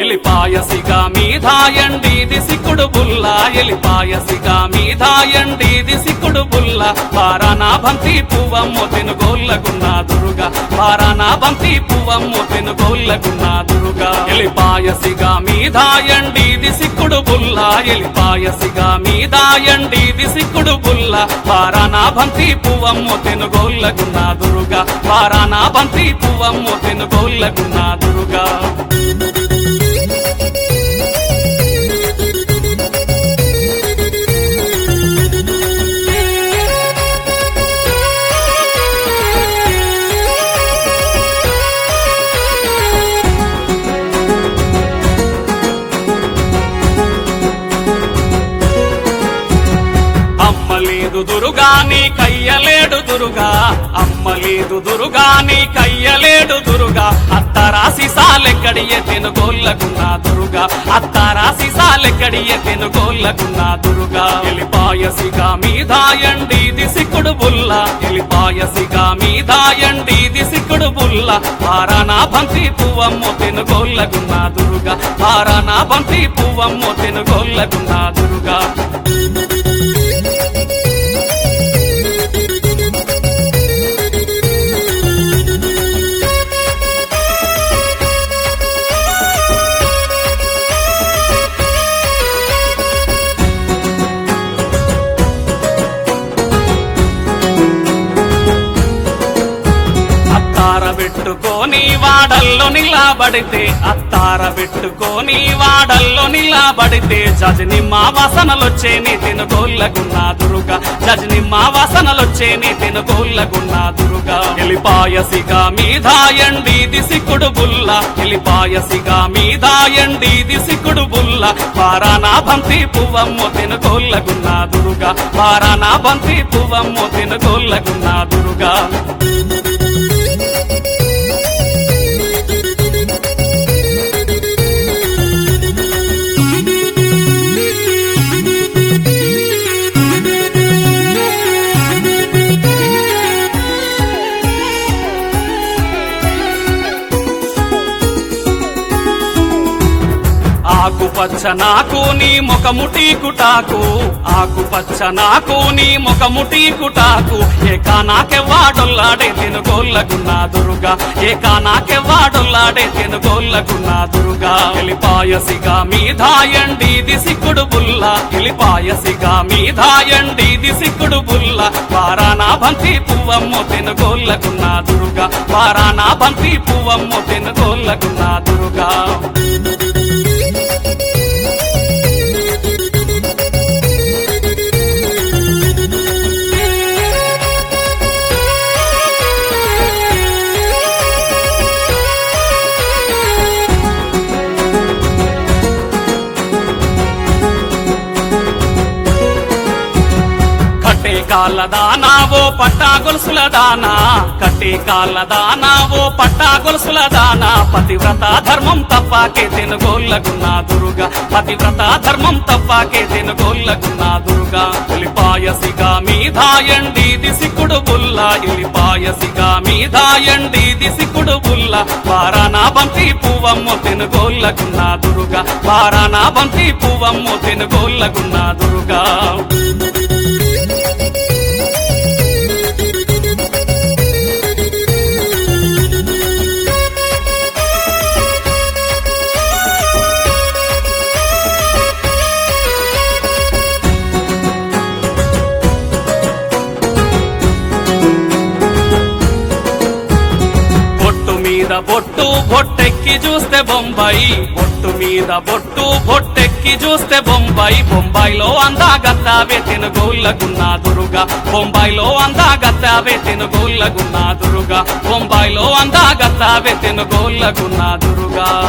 ఎలిపాయసిగా మీదాయండి దిసికుడు బుల్ల ఎలిపాయసిగా మీదాయండి దిసికుడు బుల్ల పారానా బంతి పువ్వమ్మ తెనుగోళ్ళకున్న దురుగా పారానా బంతి పువ్వమ్మ తెనుగోళ్ళకున్న దురుగా ఎలిపాయసిగా మీదాయండి దిసికుడు బుల్ల ఎలిపాయసిగా మీదాయండి దిసికుడు బుల్ల పారానా బంతి పువ్వమ్మ తెనుగోళ్ళకున్న దురుగా పారానా బంతి పువ్వమ్మ తెనుగోళ్ళకున్న దురుగా అమ్మ లేదు దురుగా నీ కయ్యలేడు దురుగా అమ్మ లేదు దురుగా నీ కయ్యలేడు దురుగా అత్తరాసి సాలెక్కడియ తెనుగోళ్ళకున్న దురుగా అత్తరాసి సాలెక్కడియ తెనుగోళ్ళకున్న దురుగా ఎలిపాయసిగా మీదాయండి దిసికుడు బుల్ల ఎలిపాయసిగా మీదాయండి దిసికుడు బుల్ల పారానా బంతి పువ్వమ్మ తెనుగోళ్ళకున్న దురుగా పారానా బంతి పువ్వమ్మ తెనుగోళ్ళకున్న దురుగా అత్తార పెట్టుకొని వాడల్లో నిలబడితే అత్తార పెట్టుకొని వాడల్లో నిలబడితే జజని మా వాసనలొచ్చే నీ తినుగోళ్ళకున్న దురుగా జజని మా వాసనలొచ్చే నీ తినుగోళ్ళకున్న దురుగా ఎలిపాయసిగా మీదాయండి దిసికుడు బుల్ల ఎలిపాయసిగా మీదాయండి దిసికుడు బుల్ల పారానా బంతి పువ్వమ్మ తినుగోళ్ళకున్న దురుగా పారానా బంతి పువ్వమ్మ తినుగోళ్ళకున్న దురుగా ఆకుపచ్చ నాకు నీ ముఖముటి కుటాకు ఆకుపచ్చ నాకు నీ ముఖముటి కుటాకు ఏకా నాకెవ్వాడొల్లాడే తెనుగోళ్ళకున్న దురుగా ఏకా నాకెవ్వాడొల్లాడే తెనుగోళ్ళకున్న దురుగా ఎలిపాయసిగా మీదాయండి దిసికుడు బుల్ల ఎలిపాయసిగా మీదాయండి దిసికుడు బుల్ల వారానా బంతి పువ్వమ్మ తెనుగోళ్ళకున్న దురుగా వారానా బంతి పువ్వమ్మ తెనుగోళ్ళకున్న దురుగా కట్టే కాళ్ళ దానా ఓ పట్టా గొలుసుల దానా కట్టే కాళ్ళ దానా ఓ పట్టా గొలుసుల దానా పతివ్రత ధర్మం తప్పాకే తెనుగోళ్ళకున్న దురుగా పతివ్రత ధర్మం తప్పాకే తెనుగోళ్ళకున్న దురుగా ఎలిపాయసిగా మీదాయండి దిసికుడు బుల్ల ఎలిపాయసిగా మీదాయండి దిసికుడు బుల్ల వారానా బంతి పువ్వమ్మ తెనుగోళ్ళకున్న దురుగా వారానా బంతి పువ్వమ్మ తెనుగోళ్ళకున్న దురుగా బొట్టు మీద బొట్టు బొట్టెక్కి చూస్తే బొంబాయి బొట్టు మీద బొట్టు బొట్టెక్కి చూస్తే బొంబాయి బొంబాయిలో అందాగత్తావే తెనుగోళ్ళకున్న దురుగా బొంబాయిలో అందాగత్తావే తెనుగోళ్ళకున్న దురుగా బొంబాయిలో అందాగత్తావే తెనుగోళ్ళకున్న దురుగా